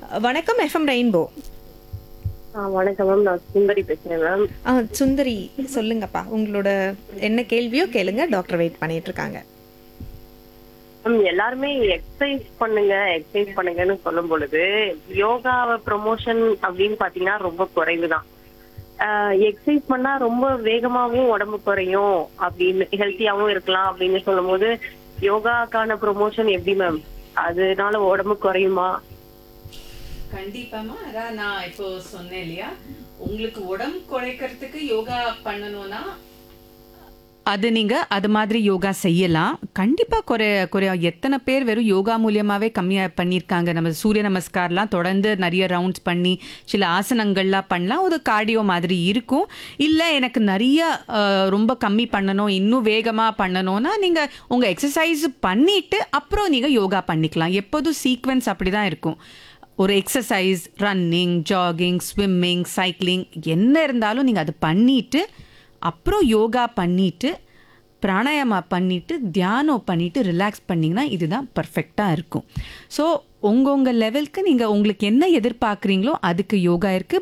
வணக்கம் FM rainbow ஆ, வணக்கம் ma'am நான் சுந்தரி பேசுறேன் மேம் ஆ சுந்தரி சொல்லுங்கப்பா உங்களோட என்ன கேள்வியோ கேளுங்க டாக்டர் வெயிட் பண்ணிட்டு இருக்காங்க மேம் எல்லாருமே எக்ஸசைஸ் பண்ணுங்க எக்ஸசைஸ் பண்ணுங்கன்னு சொல்லும் பொழுது யோகாவை ப்ரொமோஷன் அப்படின்னு பாத்தீங்கன்னா ரொம்ப குறைவுதான் எக்ஸசைஸ் பண்ணா ரொம்ப வேகமாவும் உடம்பு குறையும் அப்படின்னு ஹெல்த்தியாவும் இருக்கலாம் அப்படின்னு சொல்லும்போது யோகாக்கான ப்ரொமோஷன் எப்படி மேம் அதனால உடம்பு குறையுமா கண்டிப்பாமா அதான் நான் இப்போ சொன்னேன் இல்லையா உங்களுக்கு உடம்பு குறைக்கிறதுக்கு யோகா பண்ணணும்னா அது நீங்க அது மாதிரி யோகா செய்யலாம் கண்டிப்பா குறை குறை எத்தனை பேர் வெறும் யோகா மூலியமாவே கம்மியா பண்ணியிருக்காங்க நம்ம சூரிய நமஸ்கார்லாம் தொடர்ந்து நிறைய ரவுண்ட்ஸ் பண்ணி சில ஆசனங்கள்லாம் பண்ணலாம் ஒரு கார்டியோ மாதிரி இருக்கும் இல்லை எனக்கு நிறைய அஹ், ரொம்ப கம்மி பண்ணணும் இன்னும் வேகமாக பண்ணணும்னா நீங்கள் உங்கள் எக்ஸசைஸ் பண்ணிட்டு அப்புறம் நீங்கள் யோகா பண்ணிக்கலாம் எப்போதும் சீக்வன்ஸ் அப்படி தான் இருக்கும் ஒரு exercise running jogging swimming cycling என்ன இருந்தாலும் நீங்கள் அது பண்ணிட்டு அப்புறம் யோகா பண்ணிட்டு பிராணாயாமா பண்ணிட்டு தியானம் பண்ணிட்டு ரிலாக்ஸ் பண்ணிங்கன்னா இதுதான் பர்ஃபெக்டாக இருக்கும் ஸோ உங்கள் உங்கள் லெவலுக்கு நீங்கள் உங்களுக்கு என்ன எதிர்பார்க்குறீங்களோ அதுக்கு யோகா இருக்குது